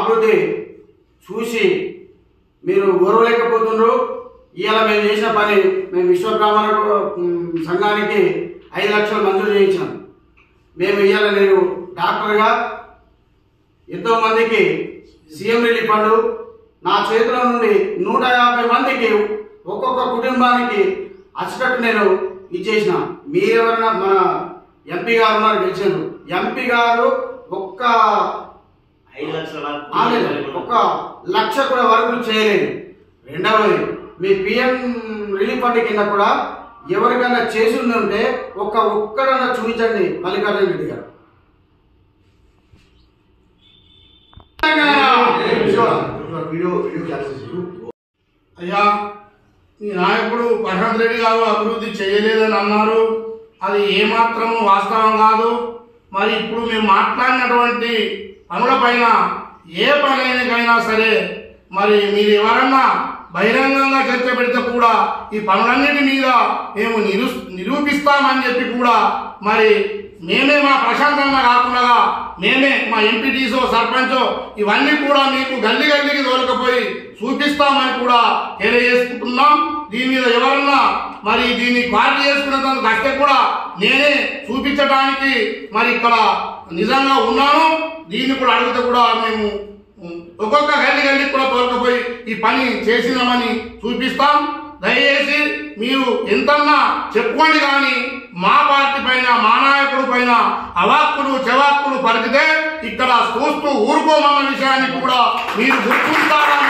అభివృద్ధి చూసి మీరు ఓర్వలేకపోతున్నారు ఇవాళ మేము చేసిన పని మేము విశ్వబ్రాహ్మణ ఉమ్, సంఘానికి ఐదు లక్షలు మంజూరు చేయించినాం మేము ఇవాళ నేను డాక్టర్గా ఎంతో మందికి సీఎం రిలీఫ్ ఫండ్ నా చేతుల నుండి నూట యాభై మందికి ఒక్కొక్క కుటుంబానికి అచ్చటట్టు నేను ఇచ్చేసిన మీరెవరైనా మన ఎంపీ గారు ఉన్నారు గెలిచారు ఎంపీ గారు ఒక్క ఐదు లక్షల ఆలేదు ఒక్క లక్ష కూడా వరకు చేయలేదు రెండవది మీ పిఎం రిలీఫ్ ఫండ్ కింద కూడా ఎవరికైనా చేసి ఉంటే ఒక్క ఒక్కడన్నా చూపించండి మల్లికార్జున రెడ్డి గారు వీడియో వీడియో క్యాన్సిల్ చేయు అయ్యా ఈ నాయకుడు ప్రశాంత్ రెడ్డి గారు అభివృద్ధి చేయలేదని అన్నారు అది ఏమాత్రము వాస్తవం కాదు మరి ఇప్పుడు మేము మాట్లాడినటువంటి పనులపైన ఏ పనైనకైనా సరే మరి మీరు ఎవరన్నా బహిరంగంగా చర్చ పెడితే కూడా ఈ పనులన్నిటి మీద మేము నిరు నిరూపిస్తామని చెప్పి కూడా మరి మేమే మా ప్రశాంతంగా కాకుండా మేమే మా ఎంపీటీసో సర్పంచో ఇవన్నీ కూడా మీకు గల్లి గల్లికి తోలుకపోయి చూపిస్తామని కూడా తెలియజేసుకుంటున్నాం దీని మీద ఎవరన్నా మరి దీన్ని క్వాలిటీ చేసుకునేందుకు వస్తే కూడా నేనే చూపించడానికి మరి ఇక్కడ నిజంగా ఉన్నాను దీన్ని కూడా అడిగితే కూడా మేము ఉమ్, ఒక్కొక్క గల్లి గల్లి కూడా తోలుకపోయి ఈ పని చేసినామని చూపిస్తాం దయచేసి మీరు ఎంతన్నా చెప్పుకోండి కానీ మా పార్టీ పైన మా నాయకుడు పైన అవాక్కులు చెవాక్కులు పలికితే ఇక్కడ చూస్తూ ఊరుకోమన్న విషయాన్ని కూడా మీరు గుర్తుంటారని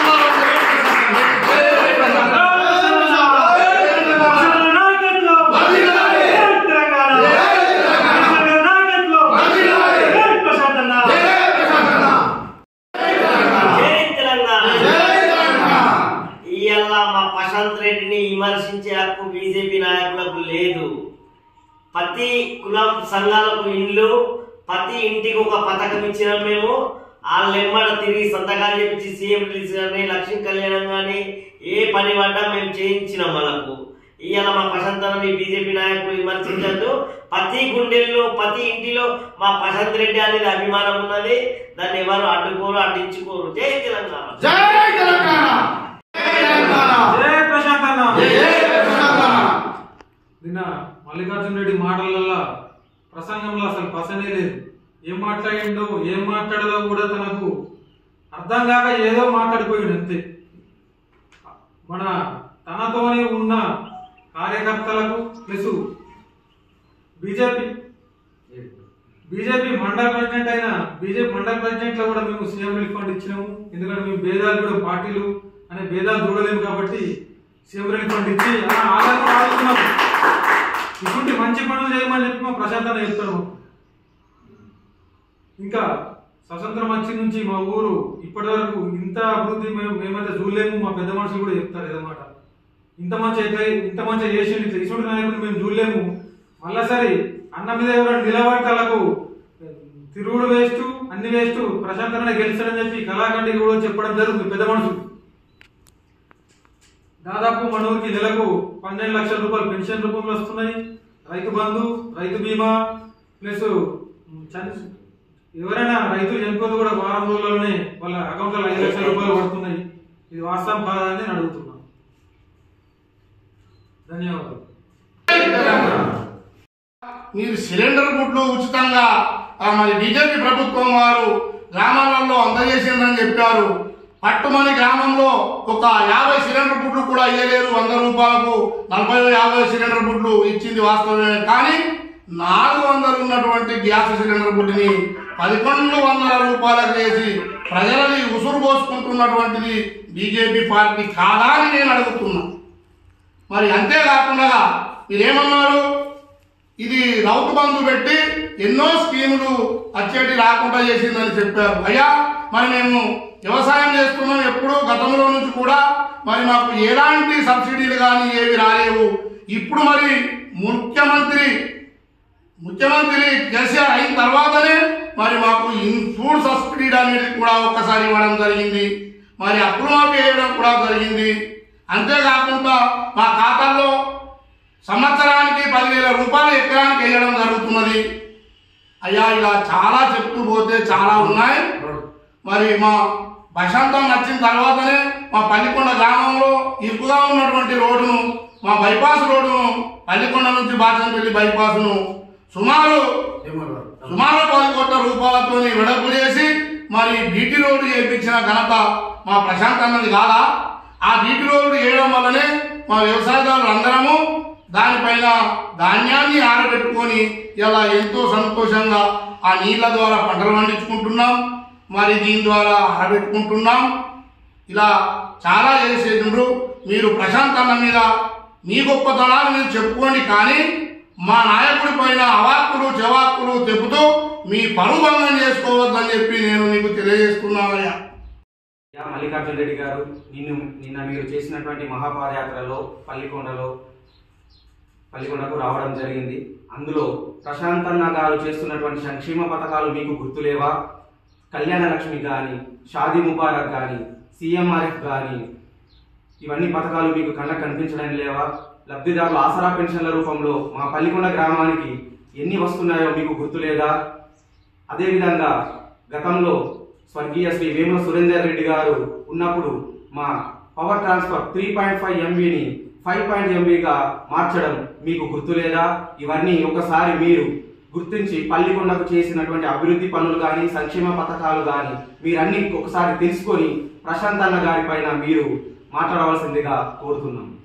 జై తెలంగాణ ఇవాళ మా ప్రశాంత్ రెడ్డిని విమర్శించే హక్కు బీజేపీ నాయకులకు లేదు ప్రతి కులం సంఘాలకు ఇండ్లు ప్రతి ఇంటికి ఒక పథకం ఇచ్చినాం మేము వాళ్ళ ఎమ్మడ తిరిగి సంతకాలు చెప్పించి సీఎం రిలీజ్ కానీ లక్ష్మీ కళ్యాణం కానీ ఏ పని పడ్డా మేము చేయించినాం వాళ్ళకు ఇవాళ మా ప్రశాంతని బీజేపీ నాయకులు విమర్శించద్దు ప్రతి గుండెల్లో ప్రతి ఇంటిలో మా ప్రశాంత్ రెడ్డి అనేది అభిమానం ఉన్నది దాన్ని ఎవరు అడ్డుకోరు అడ్డించుకోరు జై తెలంగాణ జై తెలంగాణ జై తెలంగాణ జై ప్రశాంత్ అన్న జై తెలంగాణ నిన్న మల్లికార్జున రెడ్డి మాటలల్లో ప్రసంగంలో అసలు పసనే లేదు ఏం మాట్లాడిండో ఏం మాట్లాడదో కూడా తనకు అర్థం కాక ఏదో మాట్లాడిపోయాడు అంతే మన తనతోనే ఉన్న కార్యకర్తలకు ప్లస్ బీజేపీ బీజేపీ మండల ప్రెసిడెంట్ అయిన బీజేపీ మండల ప్రెసిడెంట్ లో కూడా మేము సీఎం రిలీఫ్ ఫండ్ ఇచ్చినాము ఎందుకంటే మేము భేదాలు కూడా పార్టీలు అనే భేదాలు చూడలేము కాబట్టి సీఎం రిలీఫ్ ఫండ్ ఇచ్చి ఆ ఆధారం ఆడుతున్నాము ఇటువంటి మంచి పనులు చేయమని చెప్పి మా ప్రశాంతన చెప్తాను ఇంకా స్వతంత్రం వచ్చి నుంచి మా ఊరు ఇప్పటి వరకు ఇంత అభివృద్ధి మేము మేమైతే చూడలేము మా పెద్ద మనుషులు కూడా చెప్తారు ఏదన్నమాట ఇంత మంచి అయితే ఇంత మంచి చేసిండు ఇట్లా ఇటువంటి నాయకుడు మేము చూడలేము మళ్ళా సరే అన్న మీద ఎవరైనా నిలబడితే వాళ్ళకు తిరుగుడు వేస్ట్ అన్ని వేస్ట్ ప్రశాంతంగా గెలిచాడని చెప్పి కళాఖండికి కూడా చెప్పడం జరుగుతుంది పెద్ద మనుషులు దాదాపు మన ఊరికి నెలకు పన్నెండు లక్షల రూపాయలు పెన్షన్ రూపంలో వస్తున్నాయి రైతు బంధు రైతు బీమా ప్లస్ చని- ఎవరైనా రైతులు చనిపోతే కూడా వారం రోజుల్లోనే వాళ్ళ అకౌంట్లో ఐదు లక్షల రూపాయలు పడుతున్నాయి ఇది వాస్తవం కాదా అని నేను అడుగుతున్నాను ధన్యవాదాలు మీరు సిలిండర్ గుడ్లు ఉచితంగా ఆ, మరి బీజేపీ ప్రభుత్వం వారు గ్రామాలలో అందజేసిందని చెప్పారు పట్టుమని గ్రామంలో ఒక యాభై సిలిండర్ బుడ్లు కూడా ఇయ్యలేరు వంద రూపాయలకు నలభై యాభై సిలిండర్ బుడ్లు ఇచ్చింది వాస్తవమే కానీ నాలుగు వందలు ఉన్నటువంటి గ్యాస్ సిలిండర్ బుడ్డిని పదకొండు వందల రూపాయలకు వేసి ప్రజలని ఉసురు పోసుకుంటున్నటువంటిది బీజేపీ పార్టీ కాదా అని నేను అడుగుతున్నా మరి అంతేకాకుండా మీరేమన్నారు ఇది రౌతు బంధు పెట్టి ఎన్నో స్కీములు వచ్చేటి రాకుండా చేసిందని చెప్పారు అయ్యా మరి మేము వ్యవసాయం చేస్తున్నాం ఎప్పుడూ గతంలో నుంచి కూడా మరి మాకు ఎలాంటి సబ్సిడీలు కానీ ఏవి రాలేవు ఇప్పుడు మరి ముఖ్యమంత్రి ముఖ్యమంత్రి కేసీఆర్ అయిన తర్వాతనే మరి మాకు ఇన్ ఫుడ్ సబ్సిడీ అనేది కూడా ఒక్కసారి ఇవ్వడం జరిగింది మరి అప్పులు మాఫీ వేయడం కూడా జరిగింది అంతేకాకుండా మా ఖాతాల్లో సంవత్సరానికి పదివేల రూపాయలు ఎకరానికి వేయడం జరుగుతున్నది అయ్యా ఇలా చాలా చెప్తూ పోతే చాలా ఉన్నాయి మరి మా ప్రశాంతం నచ్చిన తర్వాతనే మా పల్లికొండ గ్రామంలో ఇరుకుగా ఉన్నటువంటి రోడ్డును మా బైపాస్ రోడ్డును పల్లికొండ నుంచి బాచనపల్లి బైపాస్ను సుమారు సుమారు పది కోట్ల రూపాయలతో వెడల్పు చేసి మరి బీటీ రోడ్డు చేయించిన ఘనత మా ప్రశాంత్ అన్నది కాదా ఆ బీటీ రోడ్డు చేయడం వల్లనే మా వ్యవసాయదారులు అందరము దానిపైన ధాన్యాన్ని ఆరబెట్టుకొని ఇలా ఎంతో సంతోషంగా ఆ నీళ్ళ ద్వారా పంటలు పండించుకుంటున్నాం మరి దీని ద్వారా ఆరబెట్టుకుంటున్నాం ఇలా చాలా చేసేటుండ్రు మీరు ప్రశాంత్ అన్న మీద మీ గొప్పతనాలు మీరు చెప్పుకోండి కానీ మా నాయకుడి పైన అవాక్కులు చెవాక్కులు చెబుతూ మీ పరుభంగం చేసుకోవద్దని చెప్పి నేను మీకు తెలియజేస్తున్నానయ్యా యా మల్లికార్జున రెడ్డి గారు నిన్ను నిన్న మీరు చేసినటువంటి మహాపాదయాత్రలో పల్లికొండలో పల్లికొండకు రావడం జరిగింది అందులో ప్రశాంత్ అన్న గారు చేస్తున్నటువంటి సంక్షేమ పథకాలు మీకు గుర్తులేవా కళ్యాణ లక్ష్మి కానీ షాదీ ముబారక్ కానీ సీఎంఆర్ఎఫ్ కానీ ఇవన్నీ పథకాలు మీకు కళ్ళకు కనిపించడం లేవా లబ్ధిదారుల ఆసరా పెన్షన్ల రూపంలో మా పల్లికొండ గ్రామానికి ఎన్ని వస్తున్నాయో మీకు గుర్తులేదా అదేవిధంగా గతంలో స్వర్గీయ శ్రీ వేముల సురేందర్ రెడ్డి గారు ఉన్నప్పుడు మా power transfer three point five ఎంబీని ఫైవ్ పాయింట్ ఎంబీగా మార్చడం మీకు గుర్తులేదా ఇవన్నీ ఒకసారి మీరు గుర్తించి పల్లికొండకు చేసినటువంటి అభివృద్ధి పనులు కానీ సంక్షేమ పథకాలు కానీ మీరన్నీ ఒకసారి తెలుసుకొని ప్రశాంత్ అన్న గారి పైన మీరు మాట్లాడవలసిందిగా కోరుతున్నాం